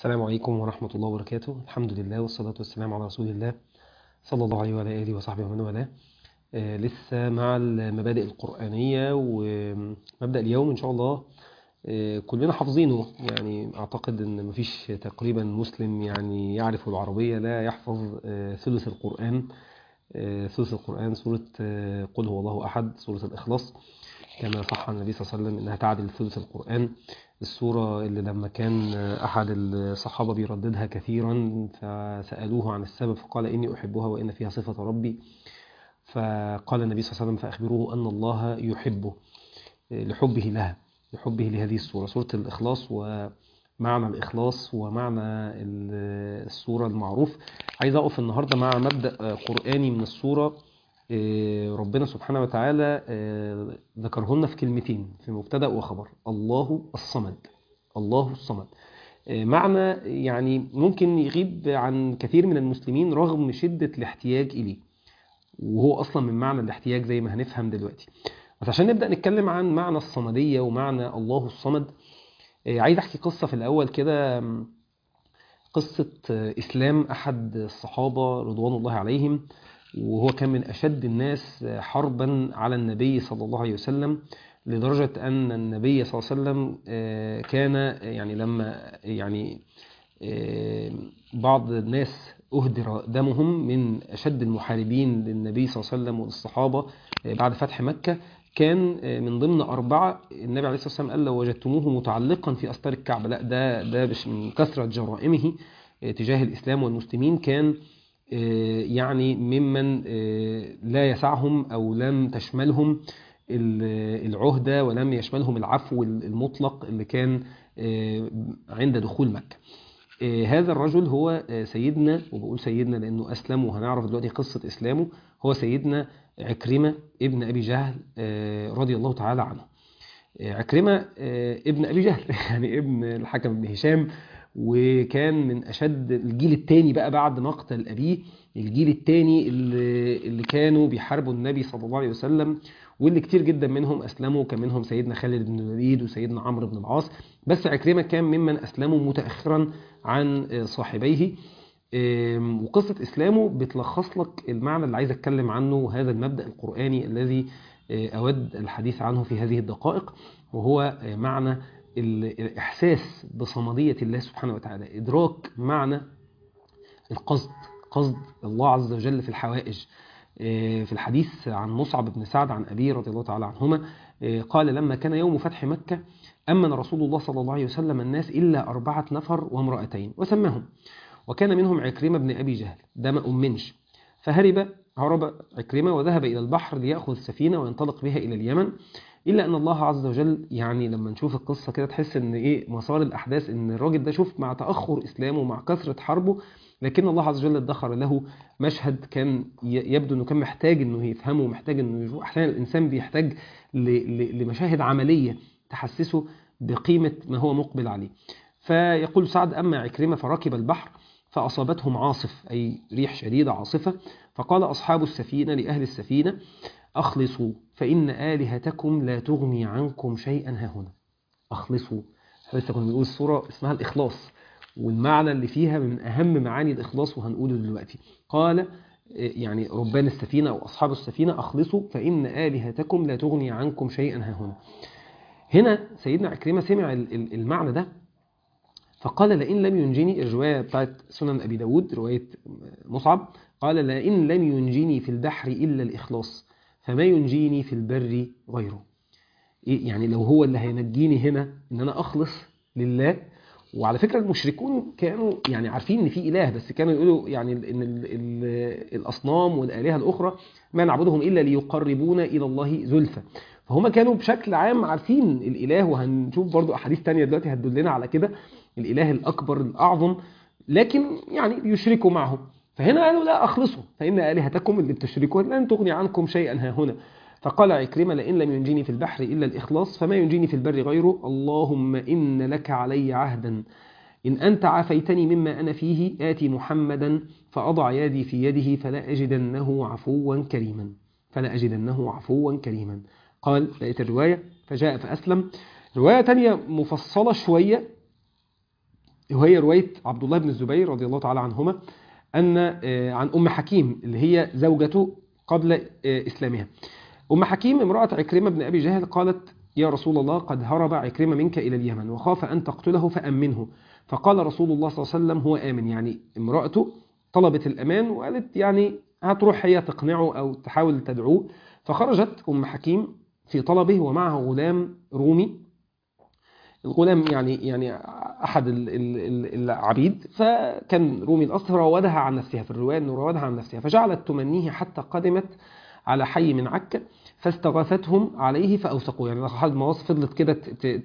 السلام عليكم ورحمة الله وبركاته الحمد لله والصلاة والسلام على رسول الله صلى الله عليه وعلى آله وصحبه ومن والاه آه، لسه مع المبادئ القرآنية ومبدأ اليوم إن شاء الله آه، كلنا حافظينه يعني أعتقد أن مفيش تقريبا مسلم يعني يعرف العربية لا يحفظ آه، ثلث القرآن آه، ثلث القرآن سورة آه، قل هو الله أحد سورة الإخلاص كما صح عن النبي صلى الله عليه وسلم أنها تعدل ثلث القرآن السورة اللي لما كان أحد الصحابة بيرددها كثيرا فسألوه عن السبب فقال إني أحبها وإن فيها صفة ربي فقال النبي صلى الله عليه وسلم فأخبروه أن الله يحبه لحبه لها لحبه لهذه السورة سورة الإخلاص ومعنى الإخلاص ومعنى السورة المعروف عايز أقف النهاردة مع مبدأ قرآني من السورة ربنا سبحانه وتعالى ذكره لنا في كلمتين في مبتدأ وخبر الله الصمد الله الصمد معنى يعني ممكن يغيب عن كثير من المسلمين رغم شدة الاحتياج إليه وهو أصلا من معنى الاحتياج زي ما هنفهم دلوقتي بس عشان نبدأ نتكلم عن معنى الصمدية ومعنى الله الصمد عايز أحكي قصة في الأول كده قصة إسلام أحد الصحابة رضوان الله عليهم وهو كان من أشد الناس حربا على النبي صلى الله عليه وسلم لدرجة أن النبي صلى الله عليه وسلم كان يعني لما يعني بعض الناس أهدر دمهم من أشد المحاربين للنبي صلى الله عليه وسلم وللصحابة بعد فتح مكة كان من ضمن أربعة النبي عليه الصلاة والسلام قال لو وجدتموه متعلقا في أستار الكعبة لا ده ده مش من كثرة جرائمه تجاه الإسلام والمسلمين كان يعني ممن لا يسعهم أو لم تشملهم العهدة ولم يشملهم العفو المطلق اللي كان عند دخول مكة هذا الرجل هو سيدنا وبقول سيدنا لأنه أسلم وهنعرف دلوقتي قصة إسلامه هو سيدنا عكرمة ابن أبي جهل رضي الله تعالى عنه عكرمة ابن أبي جهل يعني ابن الحكم بن هشام وكان من أشد الجيل الثاني بقى بعد مقتل أبيه الجيل الثاني اللي, اللي كانوا بيحاربوا النبي صلى الله عليه وسلم واللي كتير جدا منهم أسلموا كان منهم سيدنا خالد بن الوليد وسيدنا عمرو بن العاص بس عكرمة كان ممن أسلموا متأخرا عن صاحبيه وقصة إسلامه بتلخص لك المعنى اللي عايز أتكلم عنه وهذا المبدأ القرآني الذي أود الحديث عنه في هذه الدقائق وهو معنى الإحساس بصمدية الله سبحانه وتعالى إدراك معنى القصد قصد الله عز وجل في الحوائج في الحديث عن مصعب بن سعد عن أبيه رضي الله تعالى عنهما قال لما كان يوم فتح مكة أمن رسول الله صلى الله عليه وسلم الناس إلا أربعة نفر وامرأتين وسماهم وكان منهم عكرمة بن أبي جهل ده ما أمنش فهرب هرب عكرمة وذهب إلى البحر ليأخذ سفينة وينطلق بها إلى اليمن إلا أن الله عز وجل يعني لما نشوف القصة كده تحس إن إيه مسار الأحداث إن الراجل ده شوف مع تأخر إسلامه ومع كثرة حربه لكن الله عز وجل ادخر له مشهد كان يبدو إنه كان محتاج إنه يفهمه ومحتاج إنه يشوف أحيانا الإنسان بيحتاج لمشاهد عملية تحسسه بقيمة ما هو مقبل عليه فيقول سعد أما عكرمة فركب البحر فأصابتهم عاصف أي ريح شديدة عاصفة فقال أصحاب السفينة لأهل السفينة أخلصوا فإن آلهتكم لا تغني عنكم شيئا ها هنا أخلصوا لسه كنا بنقول الصورة اسمها الإخلاص والمعنى اللي فيها من أهم معاني الإخلاص وهنقوله دلوقتي قال يعني ربان السفينة أو أصحاب السفينة أخلصوا فإن آلهتكم لا تغني عنكم شيئا ها هنا هنا سيدنا عكرمة سمع المعنى ده فقال لئن لم ينجني الرواية بتاعت سنن أبي داود رواية مصعب قال لئن لم ينجني في البحر إلا الإخلاص فما ينجيني في البر غيره يعني لو هو اللي هينجيني هنا ان انا اخلص لله وعلى فكرة المشركون كانوا يعني عارفين ان في اله بس كانوا يقولوا يعني ان ال ال الاصنام والالهه الاخرى ما نعبدهم الا ليقربونا الى الله زلفى فهم كانوا بشكل عام عارفين الاله وهنشوف برضو احاديث تانية دلوقتي هتدلنا على كده الاله الاكبر الاعظم لكن يعني يشركوا معه فهنا قالوا لا أخلصوا فإن آلهتكم اللي بتشركوا لن تغني عنكم شيئا ها هنا فقال عكرمة لئن لم ينجيني في البحر إلا الإخلاص فما ينجيني في البر غيره اللهم إن لك علي عهدا إن أنت عافيتني مما أنا فيه آتي محمدا فأضع يدي في يده فلا أجدنه عفوا كريما فلا أجدنه عفوا كريما قال لقيت الرواية فجاء فأسلم رواية تانية مفصلة شوية وهي رواية عبد الله بن الزبير رضي الله تعالى عنهما أن عن أم حكيم اللي هي زوجته قبل إسلامها أم حكيم امرأة عكرمة بن أبي جهل قالت يا رسول الله قد هرب عكرمة منك إلى اليمن وخاف أن تقتله فأمنه فقال رسول الله صلى الله عليه وسلم هو آمن يعني امرأته طلبت الأمان وقالت يعني هتروح هي تقنعه أو تحاول تدعوه فخرجت أم حكيم في طلبه ومعه غلام رومي الغلام يعني يعني أحد العبيد فكان رومي الأصل فراودها عن نفسها في الرواية أنه راودها عن نفسها فجعلت تمنيه حتى قدمت على حي من عكا فاستغاثتهم عليه فأوثقوه يعني لحد ما وصل فضلت كده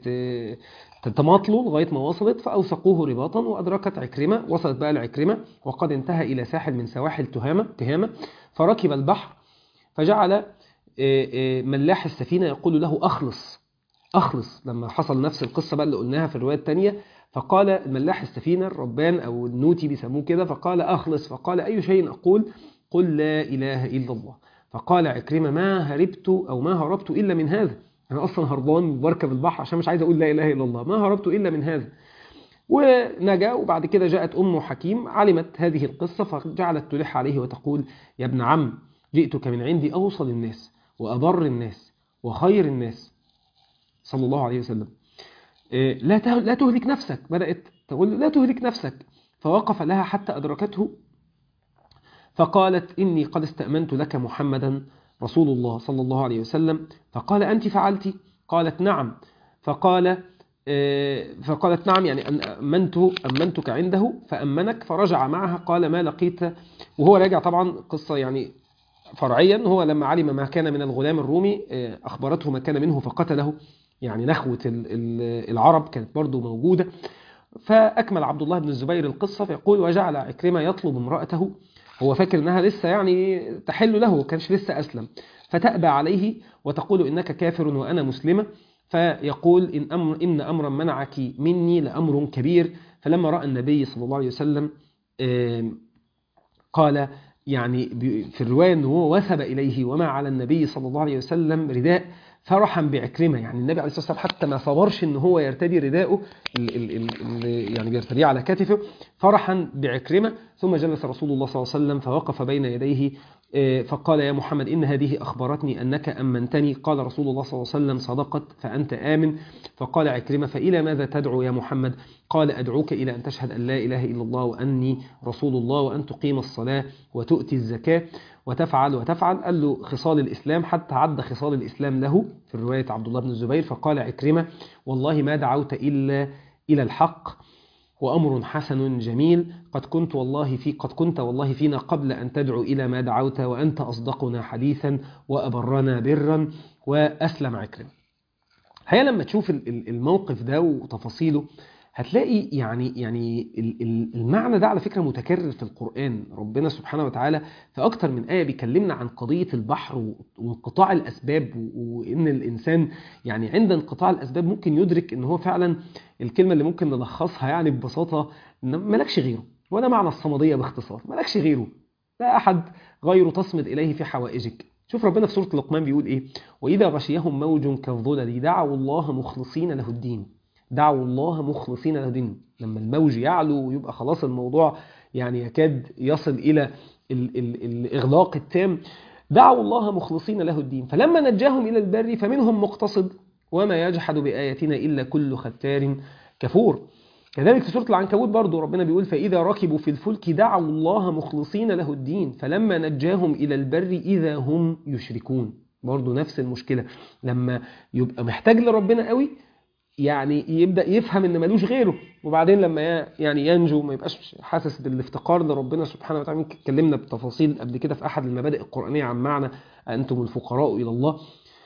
تتماطلوا لغاية ما وصلت فأوثقوه رباطا وأدركت عكرمة وصلت بقى لعكرمة وقد انتهى إلى ساحل من سواحل تهامة تهامة فركب البحر فجعل ملاح السفينة يقول له أخلص أخلص لما حصل نفس القصة بقى اللي قلناها في الرواية الثانية فقال ملاح السفينة الربان أو النوتي بيسموه كده فقال أخلص فقال أي شيء أقول قل لا إله إلا الله فقال عكرمة ما هربت أو ما هربت إلا من هذا أنا أصلا هربان بركب البحر عشان مش عايز أقول لا إله إلا الله ما هربت إلا من هذا ونجا وبعد كده جاءت أم حكيم علمت هذه القصة فجعلت تلح عليه وتقول يا ابن عم جئتك من عندي أوصل الناس وأبر الناس وخير الناس صلى الله عليه وسلم لا لا تهلك نفسك بدأت تقول لا تهلك نفسك فوقف لها حتى أدركته فقالت إني قد استأمنت لك محمدا رسول الله صلى الله عليه وسلم فقال أنت فعلت قالت نعم فقال فقالت نعم يعني أن أمنته أمنتك عنده فأمنك فرجع معها قال ما لقيت وهو راجع طبعا قصة يعني فرعيا هو لما علم ما كان من الغلام الرومي أخبرته ما كان منه فقتله يعني نخوة العرب كانت برضو موجودة فأكمل عبد الله بن الزبير القصة فيقول وجعل عكرمة يطلب امرأته هو فاكر انها لسه يعني تحل له كانش لسه أسلم فتأبى عليه وتقول إنك كافر وأنا مسلمة فيقول إن أمر, إن أمرا منعك مني لأمر كبير فلما رأى النبي صلى الله عليه وسلم قال يعني في الرواية أنه هو وثب إليه وما على النبي صلى الله عليه وسلم رداء فرحا بعكرمة يعني النبي عليه الصلاة والسلام حتى ما صبرش ان هو يرتدي رداءه اللي يعني بيرتديه على كتفه فرحا بعكرمة ثم جلس رسول الله صلى الله عليه وسلم فوقف بين يديه فقال يا محمد إن هذه أخبرتني أنك أمنتني قال رسول الله صلى الله عليه وسلم صدقت فأنت آمن فقال عكرمة فإلى ماذا تدعو يا محمد قال أدعوك إلى أن تشهد أن لا إله إلا الله وأني رسول الله وأن تقيم الصلاة وتؤتي الزكاة وتفعل وتفعل قال له خصال الإسلام حتى عد خصال الإسلام له في رواية عبد الله بن الزبير فقال عكرمة والله ما دعوت إلا إلى الحق وأمر حسن جميل قد كنت والله في قد كنت والله فينا قبل أن تدعو إلى ما دعوت وأنت أصدقنا حديثا وأبرنا برا وأسلم عكرمة الحقيقة لما تشوف الموقف ده وتفاصيله هتلاقي يعني يعني المعنى ده على فكرة متكرر في القرآن ربنا سبحانه وتعالى في أكتر من آية بيكلمنا عن قضية البحر وانقطاع الأسباب وإن الإنسان يعني عند انقطاع الأسباب ممكن يدرك إن هو فعلا الكلمة اللي ممكن نلخصها يعني ببساطة إن مالكش غيره وده معنى الصمدية باختصار مالكش غيره لا أحد غيره تصمد إليه في حوائجك شوف ربنا في سورة لقمان بيقول إيه وإذا غشيهم موج كالظلل دعوا الله مخلصين له الدين دعوا الله مخلصين له الدين لما الموج يعلو ويبقى خلاص الموضوع يعني يكاد يصل إلى ال ال الإغلاق التام دعوا الله مخلصين له الدين فلما نجاهم إلى البر فمنهم مقتصد وما يجحد بآياتنا إلا كل ختار كفور كذلك في سورة العنكبوت برضو ربنا بيقول فإذا ركبوا في الفلك دعوا الله مخلصين له الدين فلما نجاهم إلى البر إذا هم يشركون برضو نفس المشكلة لما يبقى محتاج لربنا قوي يعني يبدأ يفهم ان ملوش غيره وبعدين لما يعني ينجو ما يبقاش حاسس بالافتقار لربنا سبحانه وتعالى اتكلمنا بتفاصيل قبل كده في احد المبادئ القرآنية عن معنى انتم الفقراء الى الله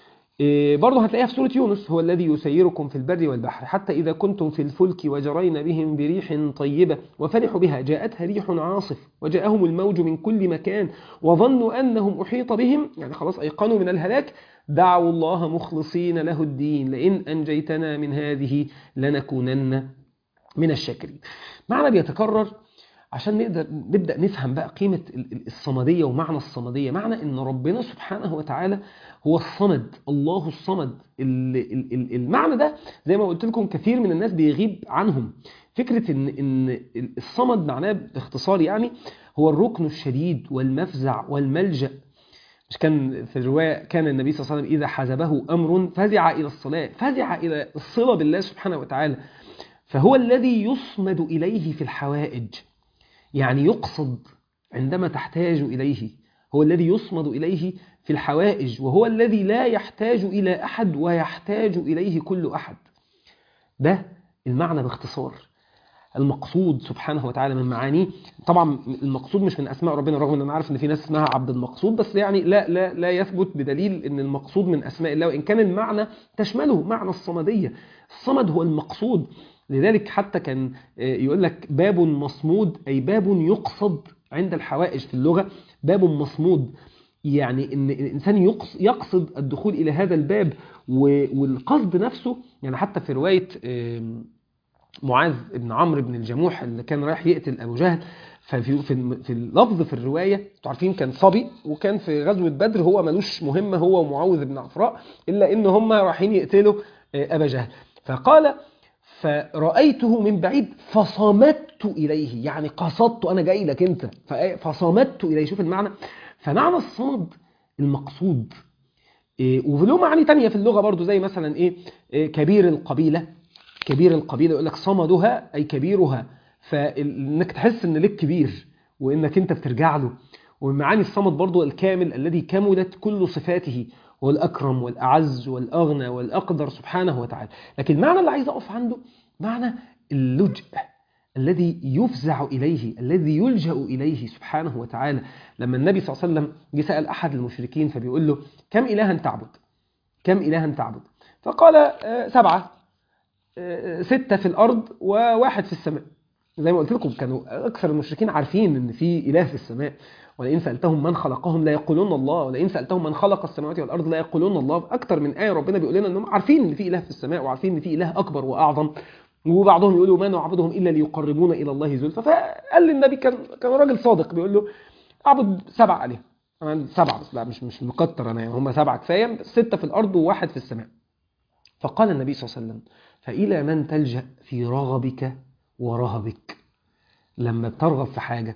برضه هتلاقيها في سورة يونس هو الذي يسيركم في البر والبحر حتى إذا كنتم في الفلك وجرين بهم بريح طيبة وفرحوا بها جاءتها ريح عاصف وجاءهم الموج من كل مكان وظنوا أنهم أحيط بهم يعني خلاص أيقنوا من الهلاك دعوا الله مخلصين له الدين لئن أنجيتنا من هذه لنكونن من الشاكرين معنى بيتكرر عشان نقدر نبدأ نفهم بقى قيمة الصمدية ومعنى الصمدية معنى ان ربنا سبحانه وتعالى هو الصمد الله الصمد المعنى ده زي ما قلت لكم كثير من الناس بيغيب عنهم فكرة ان ان الصمد معناه باختصار يعني هو الركن الشديد والمفزع والملجأ مش كان في الرواية كان النبي صلى الله عليه وسلم إذا حزبه أمر فزع إلى الصلاة فزع إلى الصلة بالله سبحانه وتعالى فهو الذي يصمد إليه في الحوائج يعني يقصد عندما تحتاج إليه هو الذي يصمد إليه في الحوائج وهو الذي لا يحتاج إلى أحد ويحتاج إليه كل أحد ده المعنى باختصار المقصود سبحانه وتعالى من معانيه طبعا المقصود مش من اسماء ربنا رغم ان انا عارف ان في ناس اسمها عبد المقصود بس يعني لا لا لا يثبت بدليل ان المقصود من اسماء الله وان كان المعنى تشمله معنى الصمديه الصمد هو المقصود لذلك حتى كان يقول لك باب مصمود اي باب يقصد عند الحوائج في اللغه باب مصمود يعني ان الانسان يقصد الدخول الى هذا الباب والقصد نفسه يعني حتى في روايه معاذ بن عمرو بن الجموح اللي كان رايح يقتل ابو جهل ففي في في اللفظ في الروايه انتوا عارفين كان صبي وكان في غزوه بدر هو ملوش مهمه هو ومعوذ بن عفراء الا ان هم رايحين يقتلوا ابا جهل فقال فرأيته من بعيد فصمت إليه يعني قصدت أنا جاي لك أنت فصمت إليه شوف المعنى فمعنى الصمد المقصود وفي له معاني تانية في اللغة برضو زي مثلا إيه كبير القبيلة كبير القبيلة يقول لك صمدها أي كبيرها فإنك تحس إن لك كبير وإنك أنت بترجع له ومن معاني الصمد برضو الكامل الذي كملت كل صفاته هو الأكرم والأعز والأغنى والأقدر سبحانه وتعالى لكن المعنى اللي عايز أقف عنده معنى اللجأ الذي يفزع إليه الذي يلجأ إليه سبحانه وتعالى لما النبي صلى الله عليه وسلم جه سأل أحد المشركين فبيقول له كم إلها تعبد كم إلها تعبد فقال سبعة ستة في الأرض وواحد في السماء زي ما قلت لكم كانوا أكثر المشركين عارفين إن في إله في السماء ولئن سألتهم من خلقهم لا يقولون الله ولئن سألتهم من خلق السماوات والأرض لا يقولون الله أكثر من آية ربنا بيقول لنا إنهم عارفين إن في إله في السماء وعارفين إن في إله أكبر وأعظم وبعضهم يقولوا ما نعبدهم إلا ليقربونا إلى الله زلفى فقال للنبي كان كان راجل صادق بيقول له أعبد سبع آلهة أنا سبعة بس لا مش مش مكتر أنا يعني هم سبعة كفاية ستة في الأرض وواحد في السماء فقال النبي صلى الله عليه وسلم فإلى من تلجأ في رغبك ورهبك لما بترغب في حاجة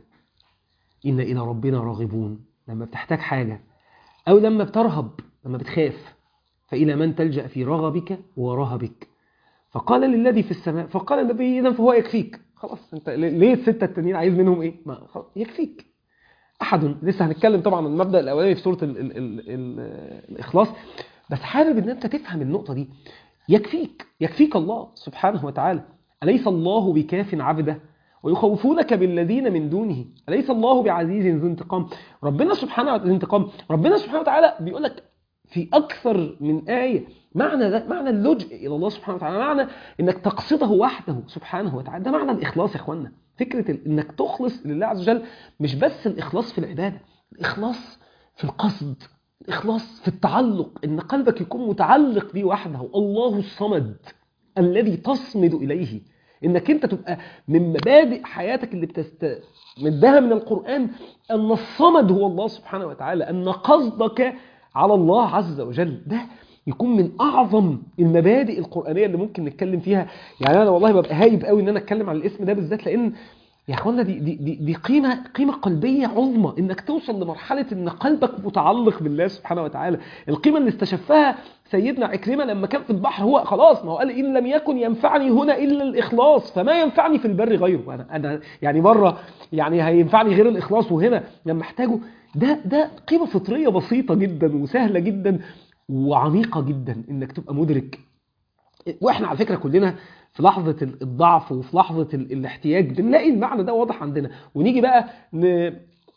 إن إلى ربنا راغبون لما بتحتاج حاجة أو لما بترهب لما بتخاف فإلى من تلجأ في رغبك ورهبك فقال للذي في السماء فقال النبي إذا فهو يكفيك خلاص انت ليه الستة التانيين عايز منهم ايه ما يكفيك احد لسه هنتكلم طبعا عن المبدأ الاولاني في سورة ال ال ال ال الاخلاص بس حابب ان انت تفهم النقطة دي يكفيك يكفيك الله سبحانه وتعالى أليس الله بكاف عبده ويخوفونك بالذين من دونه أليس الله بعزيز ذو انتقام ربنا سبحانه وتعالى انتقام ربنا سبحانه وتعالى بيقول لك في أكثر من آية معنى ده معنى اللجء إلى الله سبحانه وتعالى معنى إنك تقصده وحده سبحانه وتعالى ده معنى الإخلاص يا إخوانا فكرة إنك تخلص لله عز وجل مش بس الإخلاص في العبادة الإخلاص في القصد الإخلاص في التعلق إن قلبك يكون متعلق به وحده الله الصمد الذي تصمد إليه إنك أنت تبقى من مبادئ حياتك اللي بتستمدها من القرآن أن الصمد هو الله سبحانه وتعالى أن قصدك على الله عز وجل ده يكون من اعظم المبادئ القرانيه اللي ممكن نتكلم فيها يعني انا والله ببقى هايب قوي ان انا اتكلم عن الاسم ده بالذات لان يا اخوانا دي دي دي, دي قيمه قيمه قلبيه عظمى انك توصل لمرحله ان قلبك متعلق بالله سبحانه وتعالى القيمه اللي استشفها سيدنا عكرمه لما كان في البحر هو خلاص ما هو قال ان لم يكن ينفعني هنا الا الاخلاص فما ينفعني في البر غيره انا انا يعني مره يعني هينفعني غير الاخلاص وهنا لما احتاجه ده ده قيمه فطريه بسيطه جدا وسهله جدا وعميقة جدا انك تبقى مدرك واحنا على فكرة كلنا في لحظة الضعف وفي لحظة الاحتياج بنلاقي المعنى ده واضح عندنا ونيجي بقى ن...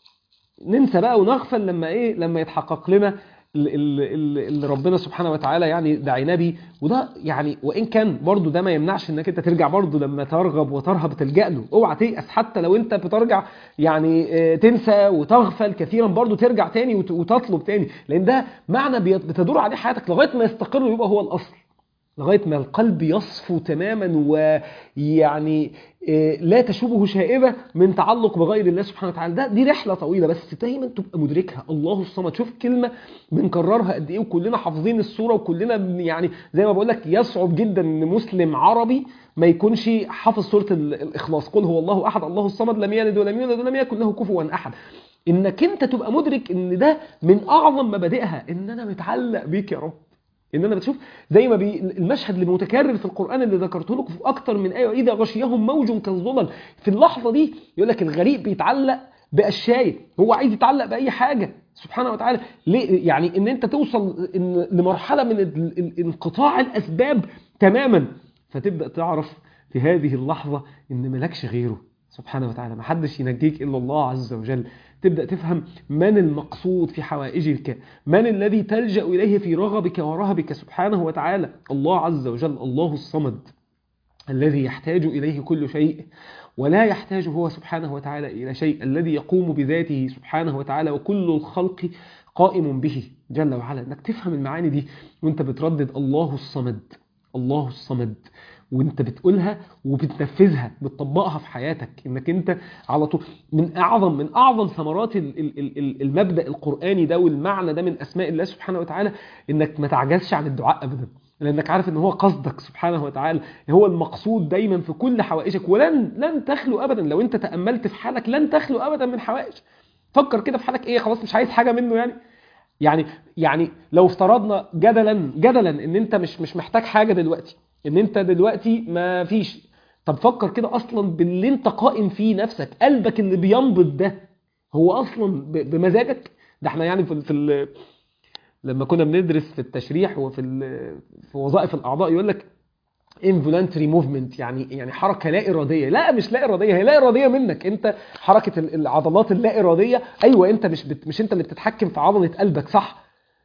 ننسى بقى ونغفل لما ايه لما يتحقق لنا اللي ربنا سبحانه وتعالى يعني دعينا بيه وده يعني وان كان برضو ده ما يمنعش انك انت ترجع برضو لما ترغب وترهب تلجأ له اوعى تيأس حتى لو انت بترجع يعني تنسى وتغفل كثيرا برضو ترجع تاني وتطلب تاني لان ده معنى بتدور عليه حياتك لغايه ما يستقر ويبقى هو الاصل لغاية ما القلب يصفو تماما ويعني إيه، لا تشوبه شائبة من تعلق بغير الله سبحانه وتعالى ده دي رحلة طويلة بس دايما تبقى مدركها الله الصمد شوف كلمة بنكررها قد ايه وكلنا حافظين الصورة وكلنا بن- يعني زي ما بقول لك يصعب جدا ان مسلم عربي ما يكونش حافظ سورة ال- الإخلاص قل هو الله أحد الله الصمد لم يلد ولم يولد ولم يكن له كفوا أحد انك انت تبقى مدرك ان ده من اعظم مبادئها ان انا متعلق بيك يا رب ان انا بتشوف زي ما بي المشهد اللي متكرر في القران اللي ذكرته لكم في اكتر من ايه واذا غشيهم موج كالظلل في اللحظه دي يقول لك الغريق بيتعلق باشياء هو عايز يتعلق باي حاجه سبحانه وتعالى ليه يعني ان انت توصل إن لمرحله من ال- ال- انقطاع الاسباب تماما فتبدا تعرف في هذه اللحظه ان ملكش غيره سبحانه وتعالى ما حدش ينجيك الا الله عز وجل تبدا تفهم من المقصود في حوائجك من الذي تلجا اليه في رغبك ورهبك سبحانه وتعالى الله عز وجل الله الصمد الذي يحتاج اليه كل شيء ولا يحتاج هو سبحانه وتعالى الى شيء الذي يقوم بذاته سبحانه وتعالى وكل الخلق قائم به جل وعلا انك تفهم المعاني دي وانت بتردد الله الصمد الله الصمد وانت بتقولها وبتنفذها بتطبقها في حياتك انك انت على طول من اعظم من اعظم ثمرات ال- ال- ال- ال- المبدا القراني ده والمعنى ده من اسماء الله سبحانه وتعالى انك ما تعجزش عن الدعاء ابدا لانك عارف ان هو قصدك سبحانه وتعالى هو المقصود دايما في كل حوائجك ولن لن تخلو ابدا لو انت تاملت في حالك لن تخلو ابدا من حوائج فكر كده في حالك ايه خلاص مش عايز حاجه منه يعني يعني يعني لو افترضنا جدلا جدلا ان انت مش مش محتاج حاجه دلوقتي ان انت دلوقتي ما فيش طب فكر كده اصلا باللي انت قائم فيه نفسك قلبك اللي بينبض ده هو اصلا ب- بمزاجك ده احنا يعني في ال- في ال- لما كنا بندرس في التشريح وفي ال- في وظائف الاعضاء يقول لك involuntary movement يعني يعني حركه لا اراديه لا مش لا اراديه هي لا اراديه منك انت حركه ال- العضلات اللا اراديه ايوه انت مش بت مش انت اللي بتتحكم في عضله قلبك صح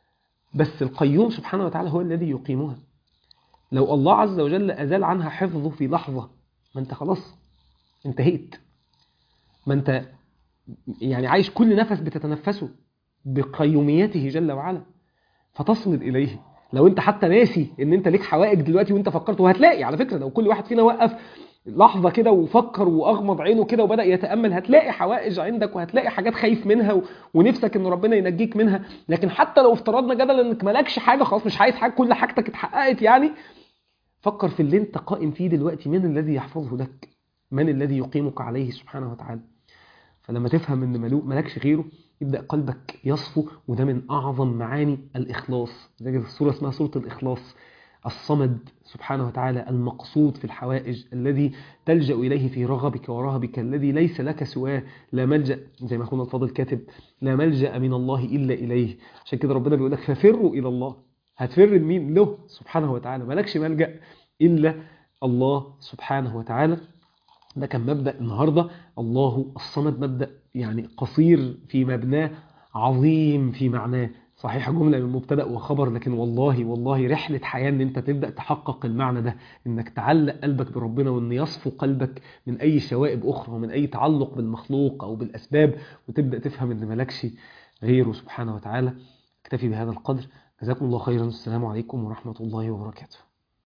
بس القيوم سبحانه وتعالى هو الذي يقيمها لو الله عز وجل ازال عنها حفظه في لحظه ما انت خلاص انتهيت ما انت يعني عايش كل نفس بتتنفسه بقيوميته جل وعلا فتصمد اليه لو انت حتى ناسي ان انت ليك حوائج دلوقتي وانت فكرت وهتلاقي على فكره لو كل واحد فينا وقف لحظه كده وفكر واغمض عينه كده وبدا يتامل هتلاقي حوائج عندك وهتلاقي حاجات خايف منها و... ونفسك ان ربنا ينجيك منها لكن حتى لو افترضنا جدلا انك مالكش حاجه خلاص مش عايز حاجه كل حاجتك اتحققت يعني فكر في اللي انت قائم فيه دلوقتي من الذي يحفظه لك من الذي يقيمك عليه سبحانه وتعالى فلما تفهم ان ملو- ملكش غيره يبدا قلبك يصفو وده من اعظم معاني الاخلاص زي كده السوره اسمها سوره الاخلاص الصمد سبحانه وتعالى المقصود في الحوائج الذي تلجا اليه في رغبك ورهبك الذي ليس لك سواه لا ملجا زي ما اخونا الفاضل كاتب لا ملجا من الله الا اليه عشان كده ربنا بيقول لك ففروا الى الله هتفر لمين له سبحانه وتعالى ملكش ملجا الا الله سبحانه وتعالى ده كان مبدأ النهاردة الله الصمد مبدأ يعني قصير في مبناه عظيم في معناه صحيح جملة من مبتدأ وخبر لكن والله والله رحلة حياة ان انت تبدأ تحقق المعنى ده انك تعلق قلبك بربنا وان يصفو قلبك من اي شوائب اخرى ومن اي تعلق بالمخلوق او بالاسباب وتبدأ تفهم ان ملكش غيره سبحانه وتعالى اكتفي بهذا القدر جزاكم الله خيرا السلام عليكم ورحمة الله وبركاته